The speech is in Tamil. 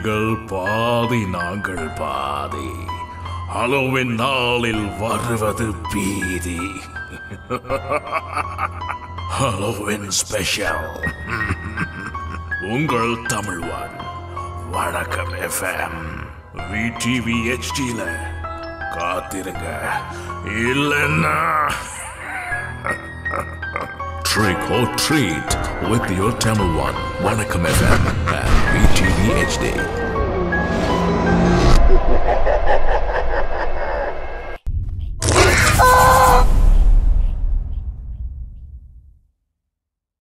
நீங்கள் பாதி நாங்கள் பாதி ஹலோவின் நாளில் வருவது பீதி ஹலோவின் ஸ்பெஷல் உங்கள் தமிழ்வான் வணக்கம் எஃப்எம் விடிவி ஹெச்டியில் காத்திருங்க இல்லைன்னா Trick or treat with your Tamil one. Vanakkam FM and VTV HD.